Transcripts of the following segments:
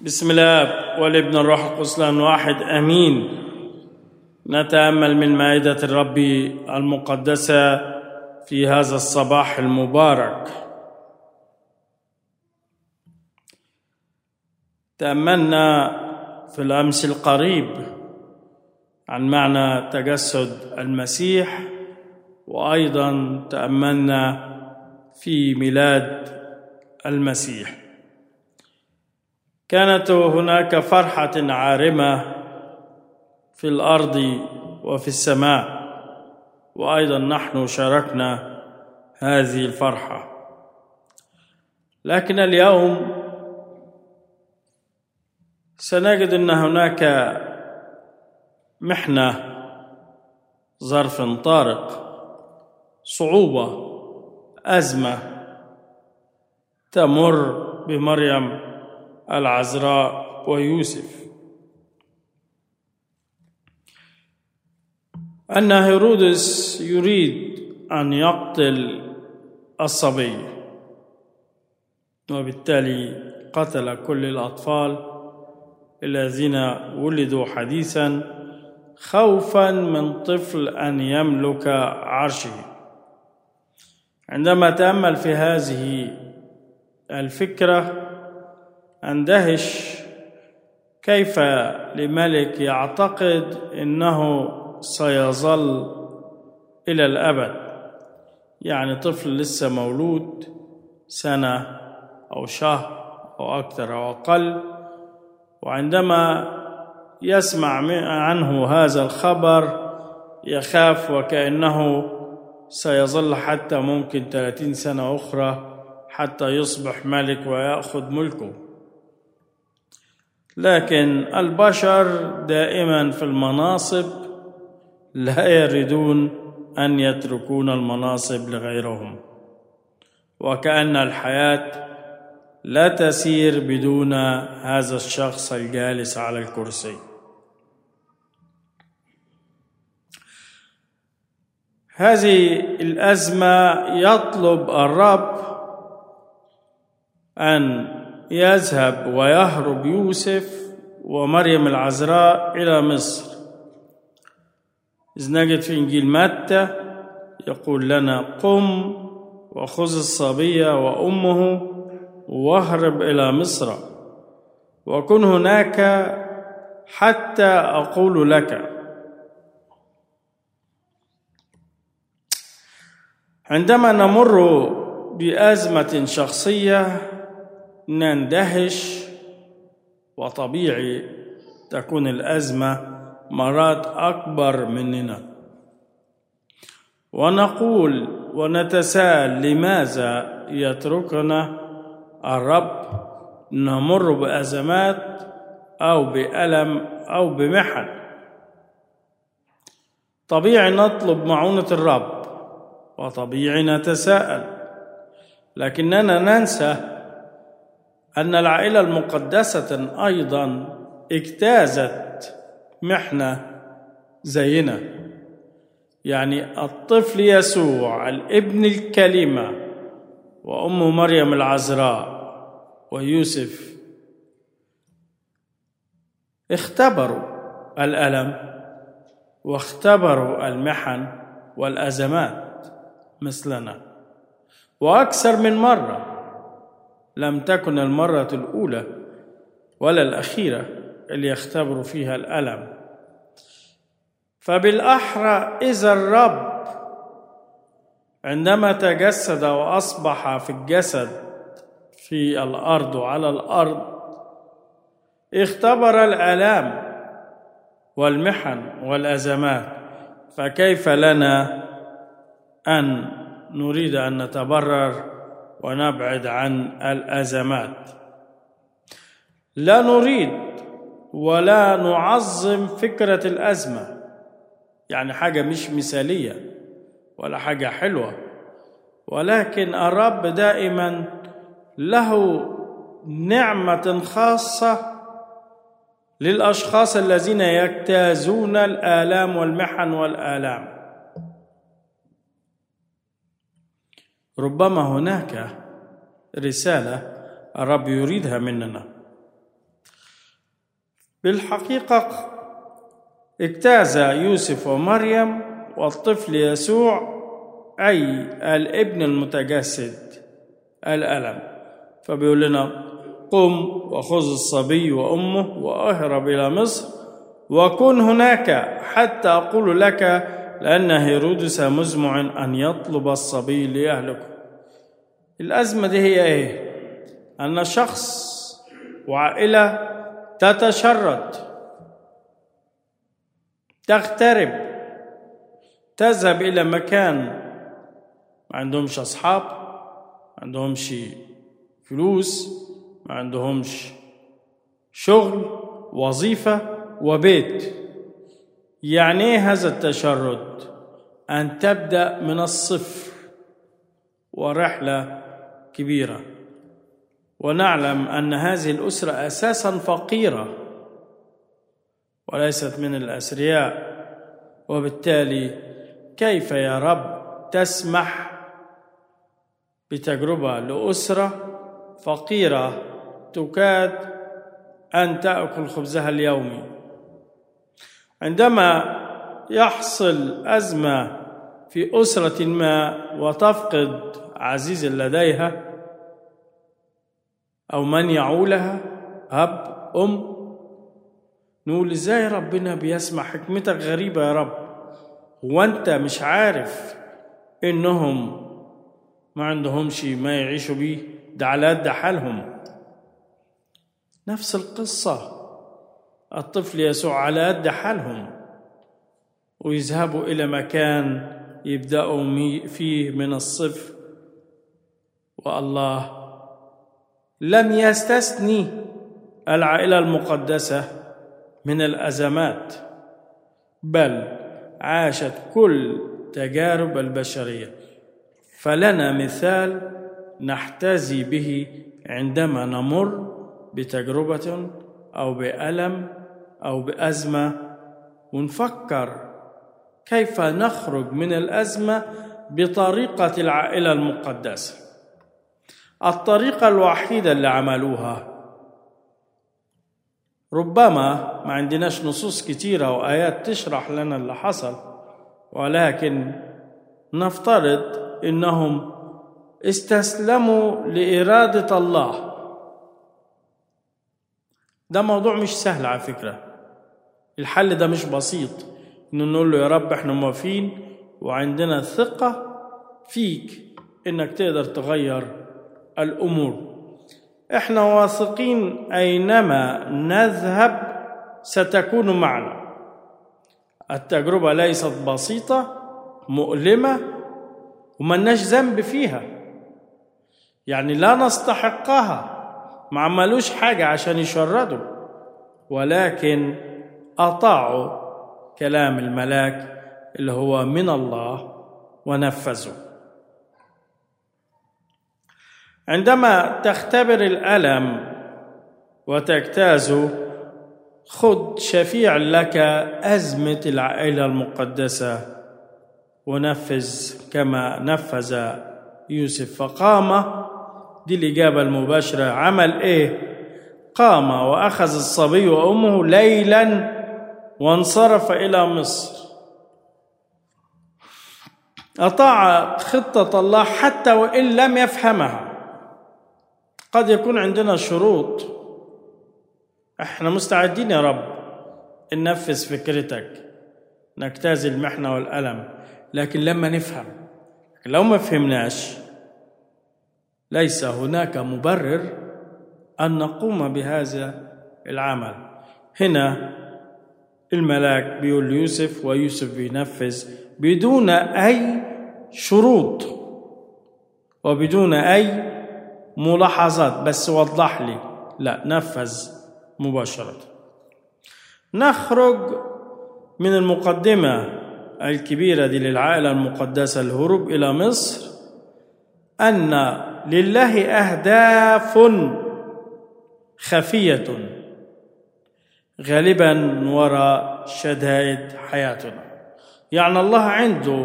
بسم الله والابن الروح القدس الآن واحد امين نتامل من مائده الرب المقدسه في هذا الصباح المبارك تاملنا في الامس القريب عن معنى تجسد المسيح وايضا تاملنا في ميلاد المسيح كانت هناك فرحه عارمه في الارض وفي السماء وايضا نحن شاركنا هذه الفرحه لكن اليوم سنجد ان هناك محنه ظرف طارق صعوبه ازمه تمر بمريم العذراء ويوسف ان هيرودس يريد ان يقتل الصبي وبالتالي قتل كل الاطفال الذين ولدوا حديثا خوفا من طفل ان يملك عرشه عندما تامل في هذه الفكره اندهش كيف لملك يعتقد انه سيظل الى الابد يعني طفل لسه مولود سنه او شهر او اكثر او اقل وعندما يسمع عنه هذا الخبر يخاف وكانه سيظل حتى ممكن ثلاثين سنه اخرى حتى يصبح ملك وياخذ ملكه لكن البشر دائما في المناصب لا يريدون ان يتركون المناصب لغيرهم وكان الحياه لا تسير بدون هذا الشخص الجالس على الكرسي هذه الازمه يطلب الرب ان يذهب ويهرب يوسف ومريم العذراء الى مصر إذ نجد في إنجيل متى يقول لنا قم وخذ الصبية وأمه واهرب إلى مصر وكن هناك حتى أقول لك عندما نمر بأزمة شخصية نندهش وطبيعي تكون الأزمة مرات اكبر مننا ونقول ونتساءل لماذا يتركنا الرب نمر بازمات او بالم او بمحن طبيعي نطلب معونه الرب وطبيعي نتساءل لكننا ننسى ان العائله المقدسه ايضا اجتازت محنة زينا يعني الطفل يسوع الابن الكلمة وأم مريم العذراء ويوسف اختبروا الألم واختبروا المحن والأزمات مثلنا وأكثر من مرة لم تكن المرة الأولى ولا الأخيرة اللي يختبروا فيها الألم فبالأحرى إذا الرب عندما تجسد وأصبح في الجسد في الأرض وعلى الأرض اختبر الآلام والمحن والأزمات فكيف لنا أن نريد أن نتبرر ونبعد عن الأزمات لا نريد ولا نعظم فكرة الأزمة يعني حاجة مش مثالية ولا حاجة حلوة ولكن الرب دائما له نعمة خاصة للأشخاص الذين يجتازون الآلام والمحن والآلام ربما هناك رسالة الرب يريدها مننا بالحقيقة اجتاز يوسف ومريم والطفل يسوع أي الابن المتجسد الألم فبيقول لنا قم وخذ الصبي وأمه وأهرب إلى مصر وكن هناك حتى أقول لك لأن هيرودس مزمع أن يطلب الصبي ليهلكه الأزمة دي هي إيه؟ أن شخص وعائلة تتشرد تغترب تذهب إلى مكان ما عندهمش أصحاب ما عندهمش فلوس ما عندهمش شغل وظيفة وبيت يعني ايه هذا التشرد أن تبدأ من الصفر ورحلة كبيرة ونعلم أن هذه الأسرة أساسا فقيرة وليست من الأثرياء وبالتالي كيف يا رب تسمح بتجربة لأسرة فقيرة تكاد أن تأكل خبزها اليومي عندما يحصل أزمة في أسرة ما وتفقد عزيز لديها أو من يعولها أب أم نقول إزاي ربنا بيسمع حكمتك غريبة يا رب هو أنت مش عارف إنهم ما عندهمش ما يعيشوا بيه ده على قد حالهم نفس القصة الطفل يسوع على قد حالهم ويذهبوا إلى مكان يبدأوا فيه من الصفر والله لم يستثني العائلة المقدسة من الأزمات بل عاشت كل تجارب البشرية فلنا مثال نحتذي به عندما نمر بتجربة أو بألم أو بأزمة ونفكر كيف نخرج من الأزمة بطريقة العائلة المقدسة الطريقة الوحيدة اللي عملوها ربما ما عندناش نصوص كتيرة وآيات تشرح لنا اللي حصل ولكن نفترض إنهم استسلموا لإرادة الله ده موضوع مش سهل على فكرة الحل ده مش بسيط إنه نقول له يا رب إحنا موافين وعندنا ثقة فيك إنك تقدر تغير الأمور إحنا واثقين أينما نذهب ستكون معنا التجربة ليست بسيطة مؤلمة وملناش ذنب فيها يعني لا نستحقها ما عملوش حاجة عشان يشردوا ولكن أطاعوا كلام الملاك اللي هو من الله ونفذوا عندما تختبر الألم وتجتازه خذ شفيع لك أزمة العائلة المقدسة ونفذ كما نفذ يوسف فقام دي الإجابة المباشرة عمل إيه؟ قام وأخذ الصبي وأمه ليلا وانصرف إلى مصر أطاع خطة الله حتى وإن لم يفهمها قد يكون عندنا شروط احنا مستعدين يا رب ننفذ فكرتك نجتاز المحنة والألم لكن لما نفهم لو ما فهمناش ليس هناك مبرر أن نقوم بهذا العمل هنا الملاك بيقول ليوسف ويوسف بينفذ بدون أي شروط وبدون أي ملاحظات بس وضح لي لا نفذ مباشرة نخرج من المقدمة الكبيرة دي للعائلة المقدسة الهروب إلى مصر أن لله أهداف خفية غالبا وراء شدائد حياتنا يعني الله عنده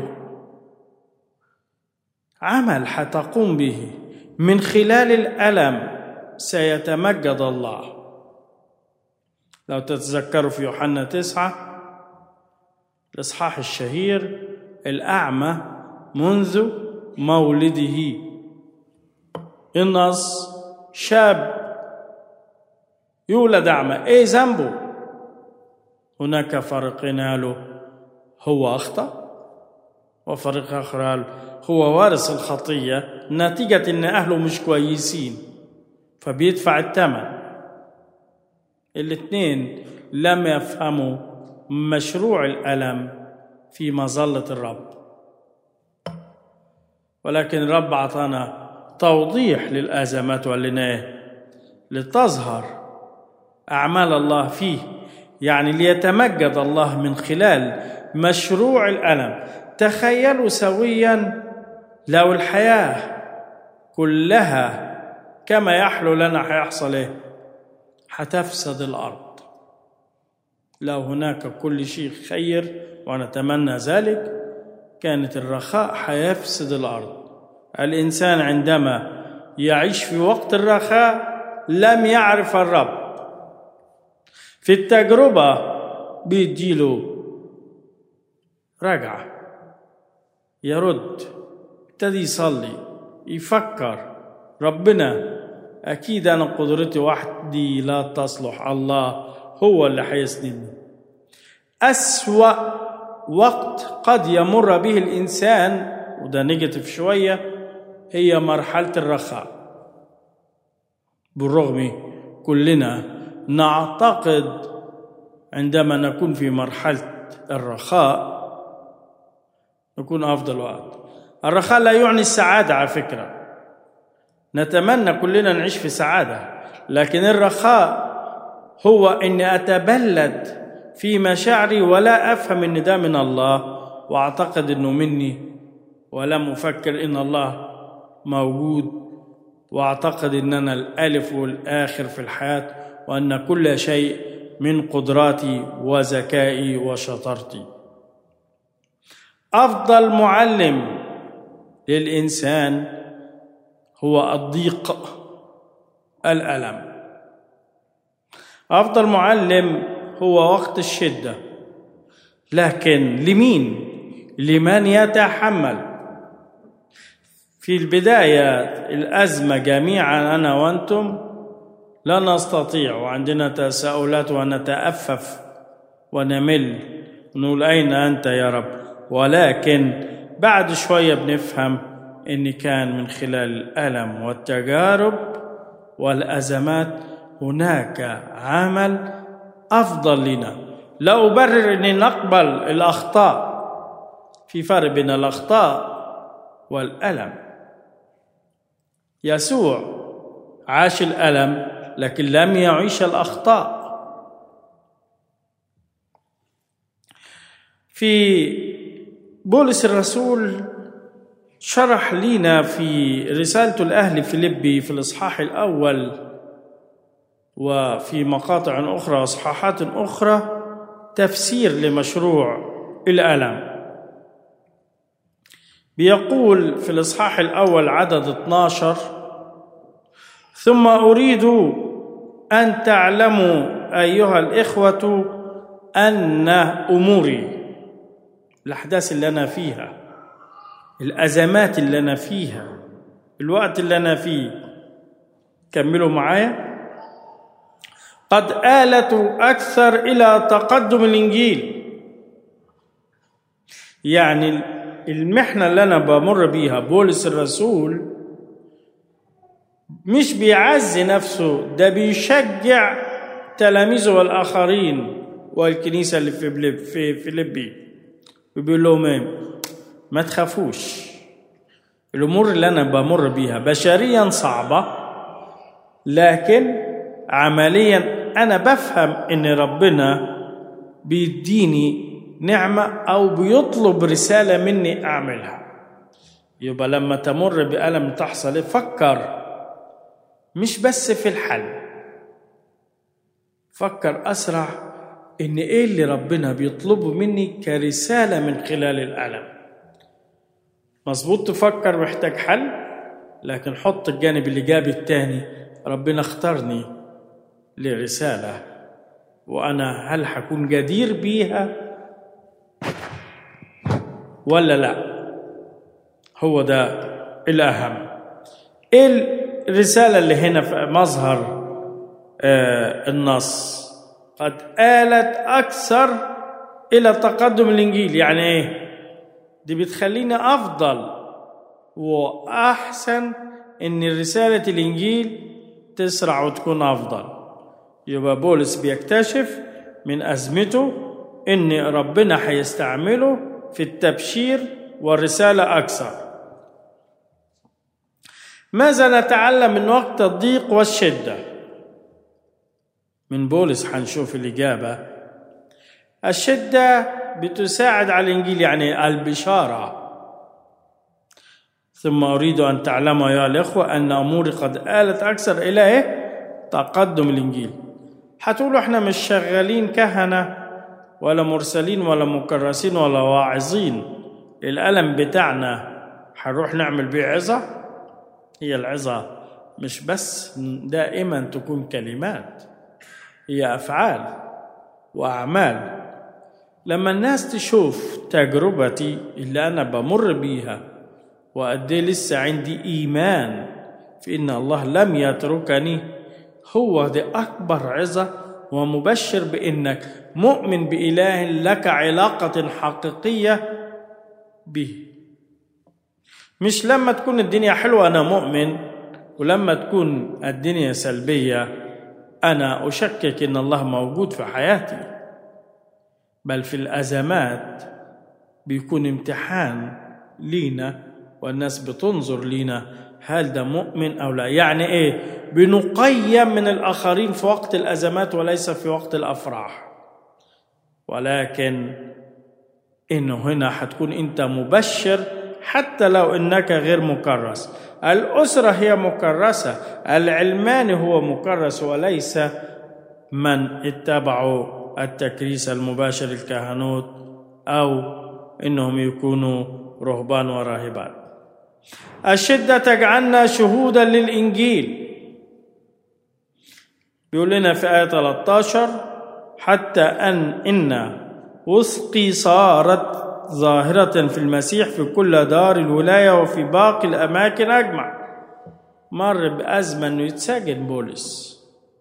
عمل حتقوم به من خلال الألم سيتمجد الله لو تتذكروا في يوحنا تسعة الإصحاح الشهير الأعمى منذ مولده النص شاب يولد أعمى إيه ذنبه هناك فريقين قالوا هو أخطأ وفريق آخر قال هو وارث الخطية نتيجة إن أهله مش كويسين فبيدفع الثمن الاثنين لم يفهموا مشروع الألم في مظلة الرب ولكن الرب أعطانا توضيح للأزمات واللناه لتظهر أعمال الله فيه يعني ليتمجد الله من خلال مشروع الألم تخيلوا سويا لو الحياة كلها كما يحلو لنا هيحصل ايه هتفسد الأرض لو هناك كل شيء خير ونتمنى ذلك كانت الرخاء هيفسد الأرض الإنسان عندما يعيش في وقت الرخاء لم يعرف الرب في التجربة بيديله رجعة يرد ابتدي يصلي يفكر ربنا أكيد أنا قدرتي وحدي لا تصلح الله هو اللي هيسندني أسوأ وقت قد يمر به الإنسان وده نيجاتيف شوية هي مرحلة الرخاء بالرغم كلنا نعتقد عندما نكون في مرحلة الرخاء نكون أفضل وقت الرخاء لا يعني السعادة على فكرة نتمنى كلنا نعيش في سعادة لكن الرخاء هو أني أتبلد في مشاعري ولا أفهم أن ده من الله وأعتقد أنه مني ولم أفكر أن الله موجود وأعتقد أن أنا الألف والآخر في الحياة وأن كل شيء من قدراتي وذكائي وشطارتي افضل معلم للانسان هو الضيق الالم افضل معلم هو وقت الشده لكن لمين لمن يتحمل في البدايه الازمه جميعا انا وانتم لا نستطيع وعندنا تساؤلات ونتأفف ونمل نقول أين أنت يا رب ولكن بعد شوية بنفهم إن كان من خلال الألم والتجارب والأزمات هناك عمل أفضل لنا لا أبرر أني نقبل الأخطاء في فرق بين الأخطاء والألم يسوع عاش الألم لكن لم يعيش الأخطاء في بولس الرسول شرح لنا في رسالته الأهل فيليبي في الإصحاح الأول وفي مقاطع أخرى إصحاحات أخرى تفسير لمشروع الألم بيقول في الإصحاح الأول عدد 12 ثم أريد أن تعلموا أيها الإخوة أن أموري الأحداث اللي أنا فيها الأزمات اللي أنا فيها الوقت اللي أنا فيه كملوا معايا قد آلت أكثر إلى تقدم الإنجيل يعني المحنة اللي أنا بمر بيها بولس الرسول مش بيعزي نفسه ده بيشجع تلاميذه والآخرين والكنيسة اللي في في فيليبي وبيقول لهم ايه ما تخافوش الامور اللي انا بمر بيها بشريا صعبه لكن عمليا انا بفهم ان ربنا بيديني نعمه او بيطلب رساله مني اعملها يبقى لما تمر بألم تحصل فكر مش بس في الحل فكر أسرع إن إيه اللي ربنا بيطلبه مني كرسالة من خلال الألم مظبوط تفكر محتاج حل لكن حط الجانب الإيجابي التاني ربنا اختارني لرسالة وأنا هل حكون جدير بيها ولا لا هو ده الأهم إيه الرسالة اللي هنا في مظهر آه النص قد آلت أكثر إلى تقدم الإنجيل يعني إيه دي بتخليني أفضل وأحسن إن رسالة الإنجيل تسرع وتكون أفضل يبقى بولس بيكتشف من أزمته إن ربنا هيستعمله في التبشير والرسالة أكثر ماذا نتعلم من وقت الضيق والشدة من بولس هنشوف الإجابة الشدة بتساعد على الإنجيل يعني البشارة ثم أريد أن تعلموا يا الإخوة أن أموري قد آلت أكثر إلى إيه؟ تقدم الإنجيل هتقولوا إحنا مش شغالين كهنة ولا مرسلين ولا مكرسين ولا واعظين الألم بتاعنا هنروح نعمل بيه عظة هي العظة مش بس دائما تكون كلمات هي أفعال وأعمال لما الناس تشوف تجربتي اللي أنا بمر بيها وقد لسه عندي إيمان في إن الله لم يتركني هو ده أكبر عظة ومبشر بإنك مؤمن بإله لك علاقة حقيقية به مش لما تكون الدنيا حلوة أنا مؤمن ولما تكون الدنيا سلبية أنا أشكك إن الله موجود في حياتي بل في الأزمات بيكون امتحان لينا والناس بتنظر لينا هل ده مؤمن أو لا يعني إيه بنقيم من الآخرين في وقت الأزمات وليس في وقت الأفراح ولكن إنه هنا حتكون أنت مبشر حتى لو إنك غير مكرس الأسرة هي مكرسة العلمان هو مكرس وليس من اتبعوا التكريس المباشر الكهنوت أو إنهم يكونوا رهبان وراهبات الشدة تجعلنا شهودا للإنجيل بيقول لنا في آية 13 حتى أن إن وثقي صارت ظاهرة في المسيح في كل دار الولاية وفي باقي الأماكن أجمع مر بأزمة أنه يتسجن بولس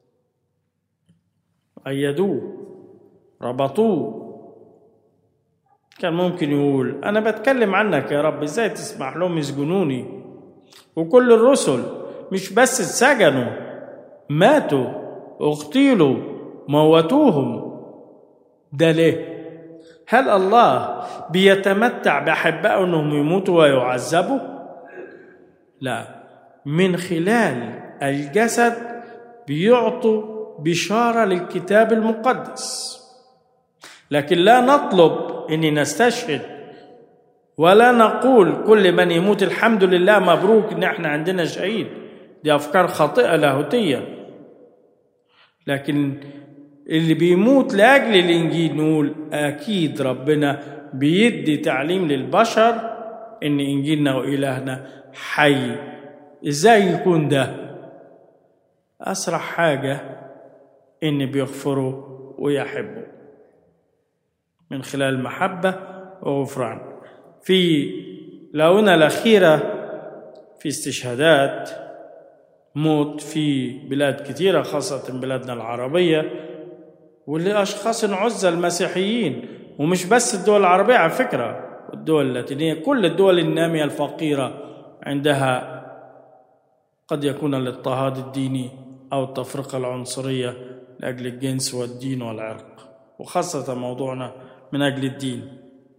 قيدوه ربطوه كان ممكن يقول أنا بتكلم عنك يا رب إزاي تسمح لهم يسجنوني وكل الرسل مش بس اتسجنوا ماتوا اغتيلوا موتوهم ده ليه هل الله بيتمتع بأحبائه أنهم يموتوا ويعذبوا لا من خلال الجسد بيعطوا بشارة للكتاب المقدس لكن لا نطلب أن نستشهد ولا نقول كل من يموت الحمد لله مبروك ان احنا عندنا شهيد دي افكار خاطئه لاهوتيه لكن اللي بيموت لاجل الانجيل نقول اكيد ربنا بيدي تعليم للبشر ان انجيلنا والهنا حي ازاي يكون ده اسرع حاجه ان بيغفروا ويحبوا من خلال المحبه وغفران في الآونة الأخيرة في استشهادات موت في بلاد كثيرة خاصة بلادنا العربية ولأشخاص عزة المسيحيين ومش بس الدول العربية على فكرة الدول اللاتينية كل الدول النامية الفقيرة عندها قد يكون الاضطهاد الديني أو التفرقة العنصرية لأجل الجنس والدين والعرق وخاصة موضوعنا من أجل الدين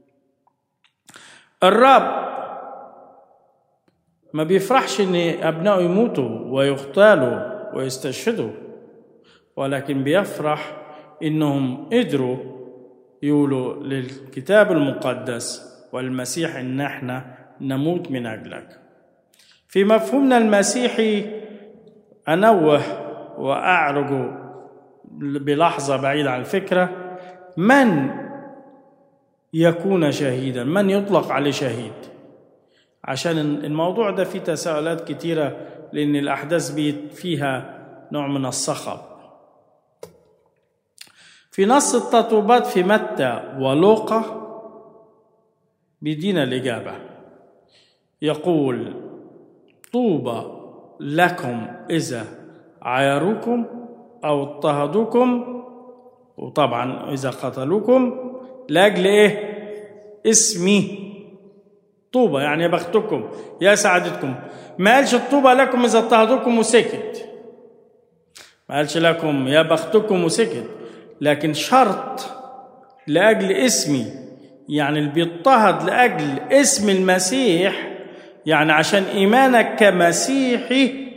الرب ما بيفرحش ان ابنائه يموتوا ويغتالوا ويستشهدوا ولكن بيفرح انهم قدروا يقولوا للكتاب المقدس والمسيح ان احنا نموت من اجلك في مفهومنا المسيحي انوه واعرج بلحظه بعيده عن الفكره من يكون شهيدا من يطلق عليه شهيد عشان الموضوع ده فيه تساؤلات كتيرة لأن الأحداث بيت فيها نوع من الصخب في نص التطوبات في متى ولوقا بيدينا الإجابة يقول طوبى لكم إذا عايروكم أو اضطهدوكم وطبعا إذا قتلوكم لأجل إيه؟ اسمي طوبى يعني يا بختكم يا سعادتكم ما قالش الطوبى لكم إذا اضطهدوكم وسكت ما قالش لكم يا بختكم وسكت لكن شرط لأجل اسمي يعني اللي بيضطهد لأجل اسم المسيح يعني عشان إيمانك كمسيحي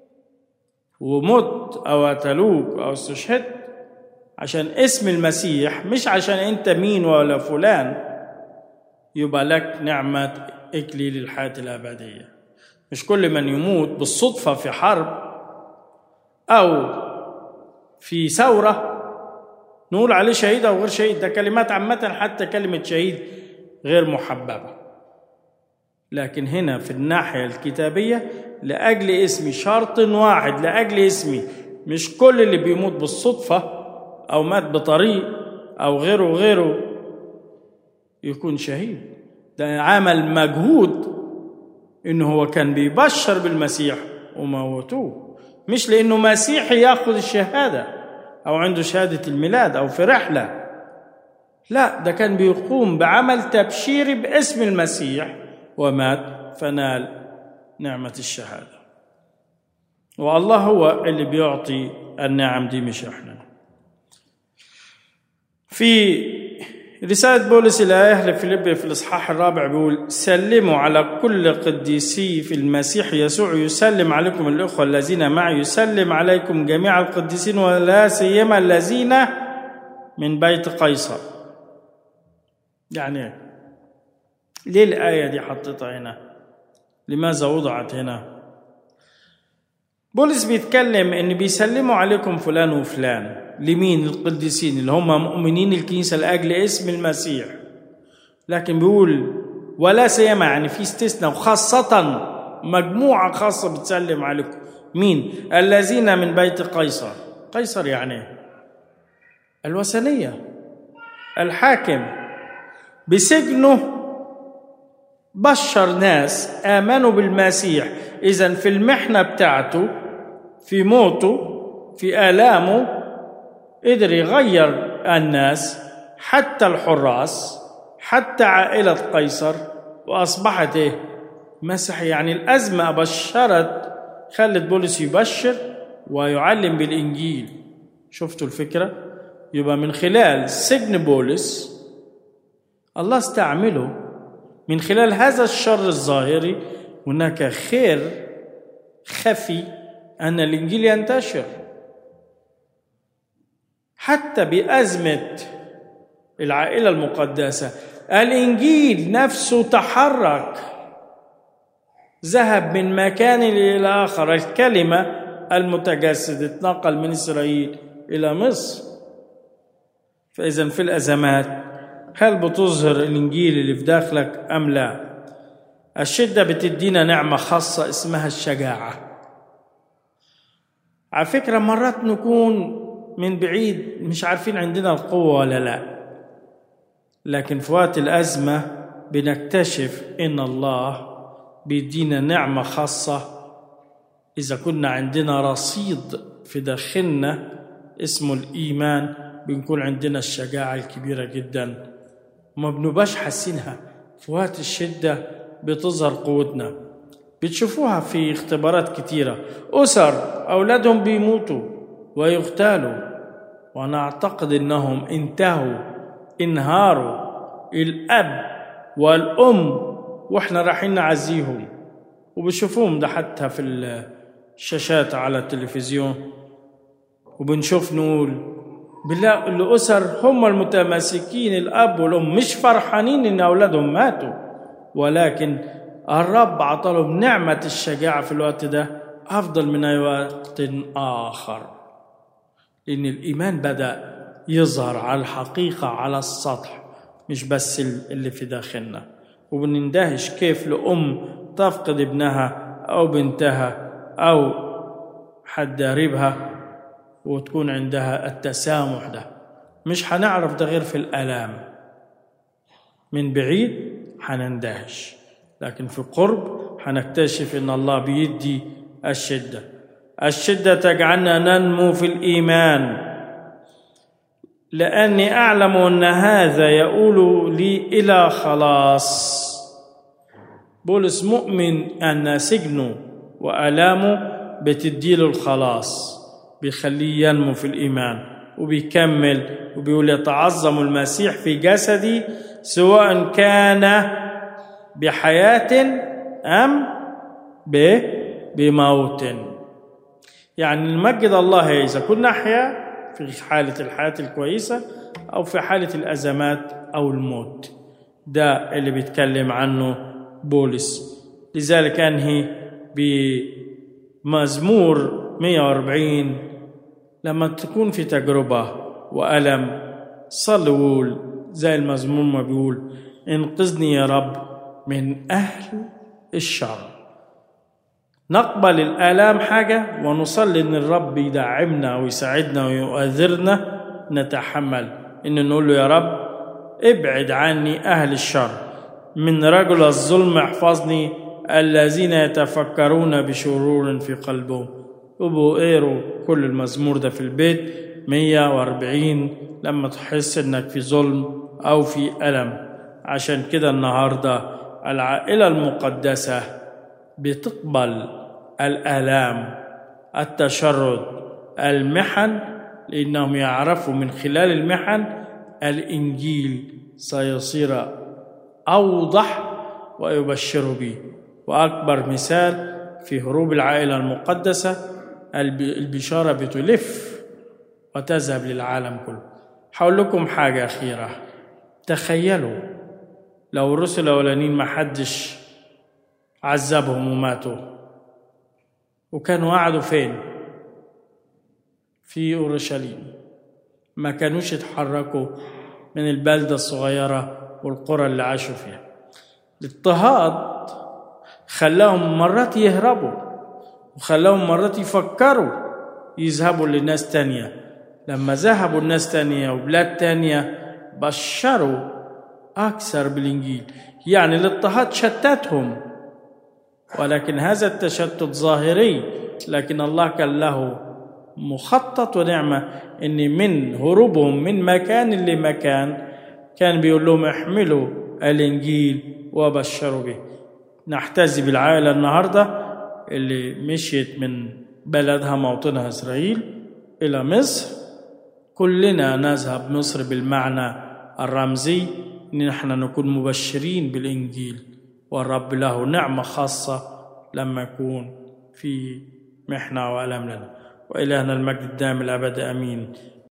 ومت أو قتلوك أو استشهدت عشان اسم المسيح مش عشان أنت مين ولا فلان يبقى لك نعمة إكليل الحياة الأبدية مش كل من يموت بالصدفة في حرب أو في ثورة نقول عليه شهيد أو غير شهيد ده كلمات عامة حتى كلمة شهيد غير محببة لكن هنا في الناحية الكتابية لأجل اسمي شرط واحد لأجل اسمي مش كل اللي بيموت بالصدفة أو مات بطريق أو غيره غيره يكون شهيد ده عمل مجهود إنه هو كان بيبشر بالمسيح وموتوه مش لأنه مسيحي ياخذ الشهادة أو عنده شهادة الميلاد أو في رحلة لا ده كان بيقوم بعمل تبشيري باسم المسيح ومات فنال نعمة الشهادة والله هو اللي بيعطي النعم دي مش احنا في رسالة بولس إلى أهل فيليب في الإصحاح الرابع بيقول سلموا على كل قديسي في المسيح يسوع يسلم عليكم الأخوة الذين معي يسلم عليكم جميع القديسين ولا سيما الذين من بيت قيصر يعني ليه الآية دي حطيتها هنا لماذا وضعت هنا بولس بيتكلم ان بيسلموا عليكم فلان وفلان لمين القديسين اللي هم مؤمنين الكنيسه لاجل اسم المسيح لكن بيقول ولا سيما يعني في استثناء وخاصة مجموعة خاصة بتسلم عليكم مين؟ الذين من بيت قيصر قيصر يعني الوثنية الحاكم بسجنه بشر ناس آمنوا بالمسيح إذا في المحنة بتاعته في موته في آلامه قدر يغير الناس حتى الحراس حتى عائلة قيصر وأصبحت إيه؟ مسيح يعني الأزمة بشرت خلت بولس يبشر ويعلم بالإنجيل شفتوا الفكرة؟ يبقى من خلال سجن بولس الله استعمله من خلال هذا الشر الظاهري هناك خير خفي أن الإنجيل ينتشر حتى بأزمة العائلة المقدسة الإنجيل نفسه تحرك ذهب من مكان إلى آخر الكلمة المتجسد اتنقل من إسرائيل إلى مصر فإذا في الأزمات هل بتظهر الإنجيل اللي في داخلك أم لا الشدة بتدينا نعمة خاصة اسمها الشجاعة على فكرة مرات نكون من بعيد مش عارفين عندنا القوة ولا لا لكن في وقت الأزمة بنكتشف إن الله بيدينا نعمة خاصة إذا كنا عندنا رصيد في داخلنا اسمه الإيمان بنكون عندنا الشجاعة الكبيرة جدا وما بنبقاش حاسينها في وقت الشدة بتظهر قوتنا بتشوفوها في اختبارات كتيرة أسر أولادهم بيموتوا ويغتالوا وأنا أعتقد أنهم انتهوا انهاروا الأب والأم وإحنا رايحين نعزيهم وبشوفوهم ده حتى في الشاشات على التلفزيون وبنشوف نقول بالله الأسر هم المتماسكين الأب والأم مش فرحانين إن أولادهم ماتوا ولكن الرب عطلهم نعمة الشجاعة في الوقت ده أفضل من أي وقت آخر لأن الإيمان بدأ يظهر على الحقيقة على السطح مش بس اللي في داخلنا وبنندهش كيف لأم تفقد ابنها أو بنتها أو حد قريبها وتكون عندها التسامح ده مش هنعرف ده غير في الآلام من بعيد هنندهش لكن في قرب هنكتشف ان الله بيدي الشده الشده تجعلنا ننمو في الايمان لاني اعلم ان هذا يؤول لي الى خلاص بولس مؤمن ان سجنه والامه بتديله الخلاص بيخليه ينمو في الايمان وبيكمل وبيقول يتعظم المسيح في جسدي سواء كان بحياة أم بموت يعني نمجد الله إذا كنا أحياء في حالة الحياة الكويسة أو في حالة الأزمات أو الموت ده اللي بيتكلم عنه بولس لذلك أنهي بمزمور 140 لما تكون في تجربة وألم صل وقول زي المزمور ما بيقول انقذني يا رب من أهل الشر نقبل الآلام حاجة ونصلي إن الرب يدعمنا ويساعدنا ويؤذرنا نتحمل إن نقول له يا رب ابعد عني أهل الشر من رجل الظلم احفظني الذين يتفكرون بشرور في قلبهم ابو اقروا كل المزمور ده في البيت 140 لما تحس انك في ظلم او في الم عشان كده النهارده العائله المقدسه بتقبل الالام التشرد المحن لانهم يعرفوا من خلال المحن الانجيل سيصير اوضح ويبشر به واكبر مثال في هروب العائله المقدسه البشاره بتلف وتذهب للعالم كله هقول لكم حاجه اخيره تخيلوا لو الرسل الاولانيين ما حدش عذبهم وماتوا وكانوا قعدوا فين في اورشليم ما كانوش يتحركوا من البلده الصغيره والقرى اللي عاشوا فيها الاضطهاد خلاهم مرات يهربوا وخلاهم مرات يفكروا يذهبوا لناس تانية لما ذهبوا الناس تانية وبلاد تانية بشروا أكثر بالإنجيل يعني الاضطهاد شتتهم ولكن هذا التشتت ظاهري لكن الله كان له مخطط ونعمة إن من هروبهم من مكان لمكان كان بيقول لهم احملوا الإنجيل وبشروا به نحتذي بالعائلة النهاردة اللي مشيت من بلدها موطنها إسرائيل إلى مصر كلنا نذهب مصر بالمعنى الرمزي إن نحن نكون مبشرين بالإنجيل والرب له نعمة خاصة لما يكون في محنة وألم لنا وإلهنا المجد الدائم الأبد أمين